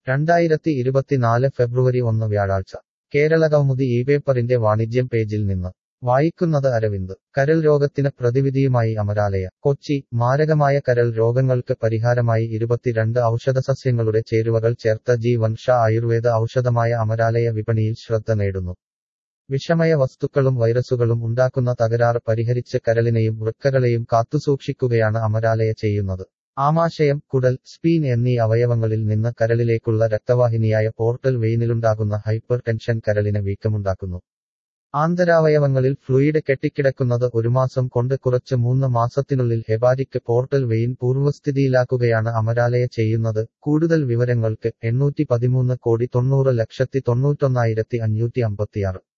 രണ്ടായിരത്തി ഇരുപത്തിനാല് ഫെബ്രുവരി ഒന്ന് വ്യാഴാഴ്ച കേരള കൗമുദി ഈ പേപ്പറിന്റെ വാണിജ്യം പേജിൽ നിന്ന് വായിക്കുന്നത് അരവിന്ദ് കരൾ രോഗത്തിന് പ്രതിവിധിയുമായി അമരാലയ കൊച്ചി മാരകമായ കരൾ രോഗങ്ങൾക്ക് പരിഹാരമായി ഇരുപത്തിരണ്ട് ഔഷധസസ്യങ്ങളുടെ ചേരുവകൾ ചേർത്ത ജി വൻഷ ആയുർവേദ ഔഷധമായ അമരാലയ വിപണിയിൽ ശ്രദ്ധ നേടുന്നു വിഷമയ വസ്തുക്കളും വൈറസുകളും ഉണ്ടാക്കുന്ന തകരാറ് പരിഹരിച്ച് കരളിനെയും വൃക്കകളെയും കാത്തുസൂക്ഷിക്കുകയാണ് അമരാലയ ചെയ്യുന്നത് ആമാശയം കുടൽ സ്പീൻ എന്നീ അവയവങ്ങളിൽ നിന്ന് കരളിലേക്കുള്ള രക്തവാഹിനിയായ പോർട്ടൽ വെയിനിലുണ്ടാകുന്ന ഹൈപ്പർ ടെൻഷൻ കരളിന് വീക്കമുണ്ടാക്കുന്നു ആന്തരാവയവങ്ങളിൽ ഫ്ലൂയിഡ് കെട്ടിക്കിടക്കുന്നത് ഒരു മാസം കൊണ്ട് കുറച്ച് മൂന്ന് മാസത്തിനുള്ളിൽ ഹെപാറ്റിക് പോർട്ടൽ വെയിൻ പൂർവ്വസ്ഥിതിയിലാക്കുകയാണ് അമരാലയ ചെയ്യുന്നത് കൂടുതൽ വിവരങ്ങൾക്ക് എണ്ണൂറ്റി പതിമൂന്ന് കോടി തൊണ്ണൂറ് ലക്ഷത്തി തൊണ്ണൂറ്റൊന്നായിരത്തി അഞ്ഞൂറ്റി അമ്പത്തിയാറ്